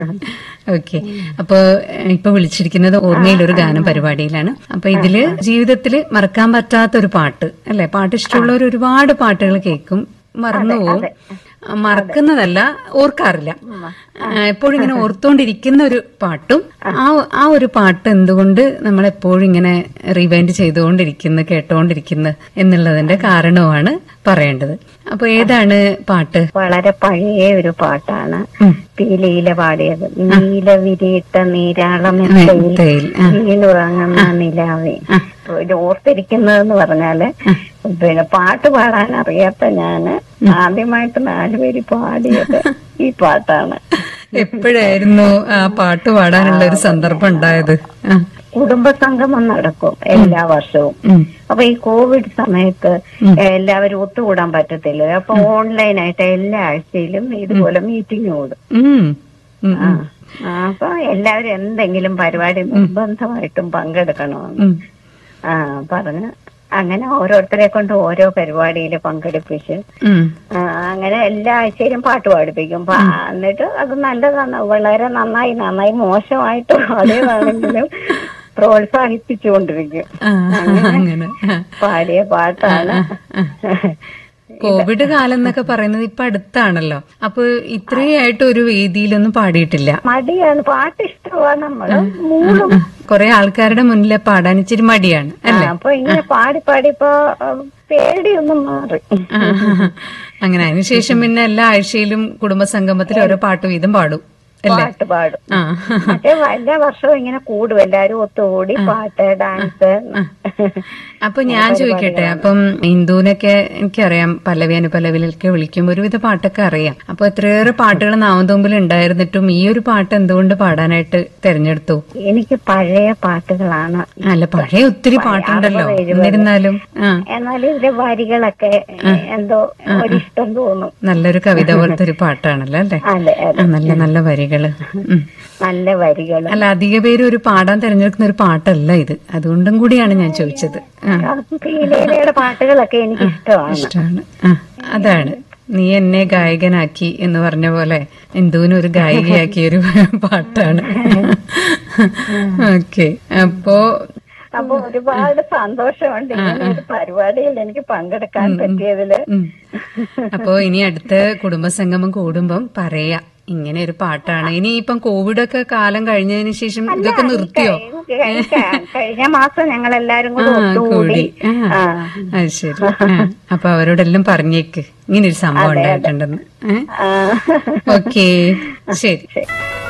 Okay അപ്പൊ ഏഹ്, ഇപ്പൊ വിളിച്ചിരിക്കുന്നത് ഓർമ്മയിൽ ഒരു ഗാനം പരിപാടിയിലാണ് അപ്പൊ ഇതില് ജീവിതത്തിൽ മറക്കാൻ പറ്റാത്ത ഒരു പാട്ട് അല്ലെ പാട്ട് ഇഷ്ടമുള്ളവർ ഒരുപാട് പാട്ടുകൾ കേൾക്കും മറന്നുപോകും ആ, മറക്കുന്നതല്ല ഓർക്കാറില്ല ആ, എപ്പോഴും ഇങ്ങനെ ഓർത്തോണ്ടിരിക്കുന്ന ഒരു പാട്ടും ആ ആ ഒരു പാട്ട് എന്തുകൊണ്ട് നമ്മൾ എപ്പോഴും ഇങ്ങനെ റിവൈൻഡ് ചെയ്തുകൊണ്ടിരിക്കുന്നു കേട്ടോണ്ടിരിക്കുന്നു എന്നുള്ളതിന്റെ കാരണമാണ് പറയേണ്ടത് അപ്പൊ ഏതാണ് പാട്ട് വളരെ പഴയ ഒരു പാട്ടാണ് ഉം. പി ലീല പാടിയത് നീല വിരിയിട്ട നീരാളം തേയിൽ, ആ. വീണുറങ്ങുന്ന നിലാവേ അപ്പൊ ഇത് ഓർത്തിരിക്കുന്നതെന്ന് പറഞ്ഞാല് പിന്നെ പാട്ട് പാടാൻ അറിയാത്ത ഞാന് ആദ്യമായിട്ട് നാലുപേര് പാടിയത് ഈ പാട്ടാണ് എപ്പോഴായിരുന്നു ആ പാട്ട് പാടാനുള്ള ഒരു സന്ദർഭം ഉണ്ടായത് ആ. കുടുംബസംഗമം നടക്കും എല്ലാ വർഷവും ഉം. അപ്പൊ ഈ കോവിഡ് സമയത്ത് എല്ലാവരും ഒത്തുകൂടാൻ പറ്റത്തില്ല അപ്പൊ ഓൺലൈനായിട്ട് എല്ലാ ആഴ്ചയിലും ഇതുപോലെ മീറ്റിംഗ് കൂടും ഉം. ഉം. ആ ആ, അപ്പൊ എല്ലാവരും എന്തെങ്കിലും പരിപാടി നിർബന്ധമായിട്ടും പങ്കെടുക്കണമെന്ന് ഉം. ആ പറഞ്ഞ് അങ്ങനെ ഓരോരുത്തരെ കൊണ്ട് ഓരോ പരിപാടിയിൽ പങ്കെടുപ്പിച്ച് ഉം. ആ, അങ്ങനെ എല്ലാ ആഴ്ചയിലും പാട്ട് പാടിപ്പിക്കും പാ- എന്നിട്ട് അത് നല്ലതാണ് വളരെ നന്നായി നന്നായി മോശമായിട്ട് പാടിയതാണെങ്കിലും പ്രോത്സാഹിപ്പിച്ചുകൊണ്ടിരിക്കും ആ, അങ്ങനെ ആ. പാടിയ പാട്ടാണ് കോവിഡ് കാലം എന്നൊക്കെ പറയുന്നത് ഇപ്പൊ അടുത്താണല്ലോ അപ്പൊ ഇത്രയായിട്ട് ഒരു വേദിയിലൊന്നും പാടിയിട്ടില്ല മടിയാണ് പാട്ട് ഇഷ്ടമാണ് നമ്മള് മൂളും കുറെ ആൾക്കാരുടെ മുന്നിലെ പാടാൻ ഇച്ചിരി മടിയാണ് ആ, അപ്പൊ ഇങ്ങനെ പാടി പാടി ഇപ്പൊ ഉം, പേടിയൊന്നും മാറി ആ, അങ്ങനെ അതിനുശേഷം പിന്നെ എല്ലാ ആഴ്ചയിലും കുടുംബസംഗമത്തിൽ ഓരോ പാട്ട് വീതം പാടും അല്ലേ പാട്ട് പാടും ആ മറ്റേ എല്ലാ വർഷവും ഇങ്ങനെ കൂടും എല്ലാരും ഒത്തുകൂടി പാട്ട് ഡാൻസ് അപ്പൊ ഞാൻ ചോദിക്കട്ടെ അപ്പം ഹിന്ദുവിനൊക്കെ എനിക്കറിയാം പല്ലവി അനുപല്ലവിലൊക്കെ വിളിക്കുമ്പോൾ ഒരുവിധ പാട്ടൊക്കെ അറിയാം അപ്പൊ എത്രയേറെ പാട്ടുകൾ നാമതുമ്പിൽ ഉണ്ടായിരുന്നിട്ടും ഈ ഒരു പാട്ട് എന്തുകൊണ്ട് പാടാനായിട്ട് തെരഞ്ഞെടുത്തു എനിക്ക് പഴയ പാട്ടുകളാണ് അല്ല പഴയ ഒത്തിരി പാട്ടുണ്ടല്ലോ അറുപത്, എഴുപത്. എന്നിരുന്നാലും ആ എന്നാലും ഇതിലെ വരികളൊക്കെ എന്തോ ഒരിഷ്ടം തോന്നും നല്ലൊരു കവിത പോലത്തെ ഒരു പാട്ടാണല്ലോ അല്ലേ അതെ ആ, അതെ നല്ല നല്ല വരികള് ഉം. നല്ല വരികൾ അല്ല അധിക പേര് ഒരു പാടാൻ തെരഞ്ഞെടുക്കുന്ന ഒരു പാട്ടല്ല ഇത് അതുകൊണ്ടും കൂടിയാണ് ഞാൻ ചോദിച്ചത് ആ പീലയുടെ പാട്ടുകളൊക്കെ എനിക്ക് ഇഷ്ടമാണ് ഇഷ്ടമാണ് ആ അതാണ് നീ എന്നെ ഗായകനാക്കി എന്ന് പറഞ്ഞ പോലെ എന്തുവിനും ഒരു ഗായികയാക്കിയ ഒരു പാട്ടാണ് ഓക്കെ അപ്പോ അപ്പൊ ഒരുപാട് സന്തോഷമുണ്ട് ഇങ്ങനെ ഒരു പരിപാടിയിൽ എനിക്ക് പങ്കെടുക്കാൻ പറ്റിയതില് ഉം. അപ്പോ ഇനി അടുത്ത കുടുംബസംഗമം കൂടുമ്പം പറയാ ഇങ്ങനെ ഒരു പാട്ടാണ് ഇനി ഇപ്പം കോവിഡ് ഒക്കെ കാലം കഴിഞ്ഞതിന് ശേഷം ഇതൊക്കെ നിർത്തിയോ കഴി- കഴിഞ്ഞ മാസം ഞങ്ങൾ എല്ലാരും കൂടെ ആ ഒത്തുകൂടി കൂടി ആ അത് ശരി ആ. അപ്പൊ അവരോടെല്ലാം പറഞ്ഞേക്ക് ഇങ്ങനെ ഒരു സംഭവം ഉണ്ടായിട്ടുണ്ടെന്ന് ആ. ഓക്കെ ശരി ശരി